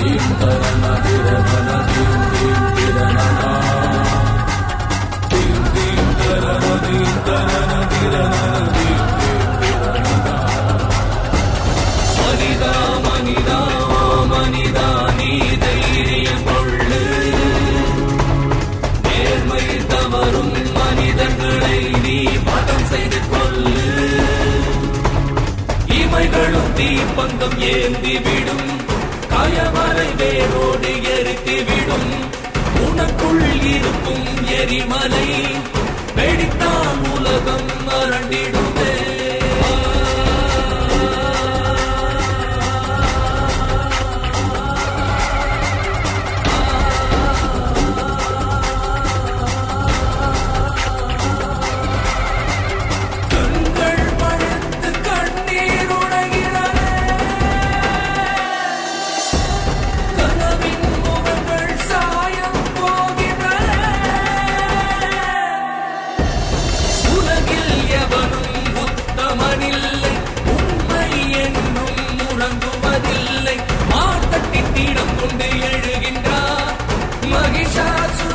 மனிதா மனிதா ஓ மனிதா நீ தைரியம் கொள்ளு நேர்மை தவறும் மனிதர்களை நீ பதம் செய்து கொள்ளு இமைகளும் தீப்பந்தம் ஏந்தி விடும் காயமலை வேரோடு எரித்து விடும் உனக்குள் இருக்கும் எரிமலை வெடித்தால் உலகம் மறண்டிடுமே கண்கள் பழுத்து கண்ணீர் உடைகிறதே கனவின் முகங்கள் சாயம் போகின்றன உலகில் எவனும் உத்தமனில்லை உண்மை என்னும் முழங்குவதில்லை மார்த்தட்டி தீடம் கொண்டு எழுகின்றார் மகிஷாசு